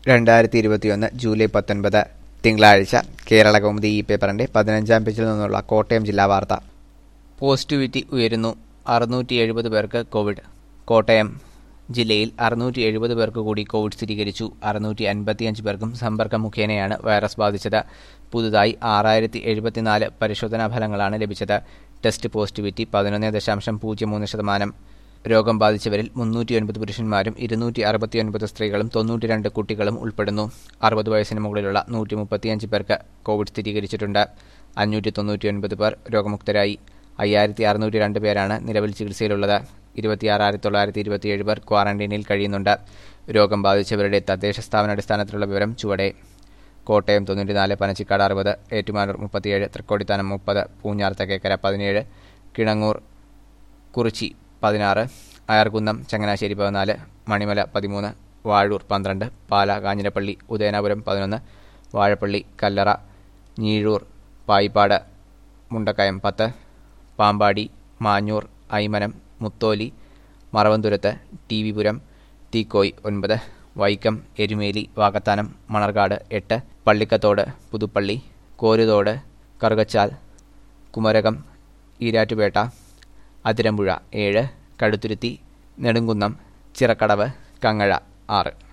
രണ്ടായിരത്തി ഇരുപത്തിയൊന്ന് ജൂലൈ പത്തൊൻപത് തിങ്കളാഴ്ച കേരള കൗമുദി ഈ പേപ്പറിന്റെ പതിനഞ്ചാം പേജിൽ നിന്നുള്ള കോട്ടയം ജില്ലാ വാർത്ത പോസിറ്റിവിറ്റി ഉയരുന്നു അറുന്നൂറ്റി എഴുപത് പേർക്ക് കോവിഡ് കോട്ടയം ജില്ലയിൽ അറുന്നൂറ്റി എഴുപത് പേർക്ക് കൂടി കോവിഡ് സ്ഥിരീകരിച്ചു അറുന്നൂറ്റി അൻപത്തിയഞ്ച് പേർക്കും സമ്പർക്കം മുഖേനയാണ് വൈറസ് ബാധിച്ചത് പുതുതായി ആറായിരത്തി എഴുപത്തിനാല് പരിശോധനാ ഫലങ്ങളാണ് ലഭിച്ചത് ടെസ്റ്റ് പോസിറ്റിവിറ്റി പതിനൊന്ന് ദശാംശം പൂജ്യം മൂന്ന് ശതമാനം രോഗം ബാധിച്ചവരിൽ മുന്നൂറ്റി ഒൻപത് പുരുഷന്മാരും ഇരുന്നൂറ്റി അറുപത്തിയൊൻപത് സ്ത്രീകളും തൊണ്ണൂറ്റിരണ്ട് കുട്ടികളും ഉൾപ്പെടുന്നു അറുപത് വയസ്സിന് മുകളിലുള്ള നൂറ്റി മുപ്പത്തിയഞ്ച് പേർക്ക് കോവിഡ് സ്ഥിരീകരിച്ചിട്ടുണ്ട് അഞ്ഞൂറ്റി തൊണ്ണൂറ്റിയൊൻപത് പേർ രോഗമുക്തരായി അയ്യായിരത്തി അറുന്നൂറ്റി രണ്ട് പേരാണ് നിലവിൽ ചികിത്സയിലുള്ളത് ഇരുപത്തിയാറായിരത്തി തൊള്ളായിരത്തി ഇരുപത്തിയേഴ് പേർ ക്വാറന്റൈനിൽ കഴിയുന്നുണ്ട് രോഗം ബാധിച്ചവരുടെ തദ്ദേശ സ്ഥാപനാടിസ്ഥാനത്തിലുള്ള വിവരം ചുവടെ കോട്ടയം തൊണ്ണൂറ്റിനാല് പനച്ചിക്കാട് അറുപത് ഏറ്റുമാനൂർ മുപ്പത്തിയേഴ് തൃക്കോടിത്താനം മുപ്പത് പൂഞ്ഞാർ തെക്കേക്കര പതിനേഴ് കിണങ്ങൂർ കുറിച്ചി പതിനാറ് അയർകുന്നം ചങ്ങനാശ്ശേരി പതിനാല് മണിമല പതിമൂന്ന് വാഴൂർ പന്ത്രണ്ട് പാല കാഞ്ഞിരപ്പള്ളി ഉദയനാപുരം പതിനൊന്ന് വാഴപ്പള്ളി കല്ലറ ഞീഴൂർ പായിപ്പാട് മുണ്ടക്കയം പത്ത് പാമ്പാടി മാഞ്ഞൂർ ഐമനം മുത്തോലി മറവന്തുരത്ത് ടി വിപുരം തീക്കോയ് ഒൻപത് വൈക്കം എരുമേലി വാകത്താനം മണർകാട് എട്ട് പള്ളിക്കത്തോട് പുതുപ്പള്ളി കോരുതോട് കറുകച്ചാൽ കുമരകം ഈരാറ്റുപേട്ട അതിരമ്പുഴ ഏഴ് കടുത്തുരുത്തി നെടുങ്കുന്നം ചിറക്കടവ് കങ്ങഴ ആറ്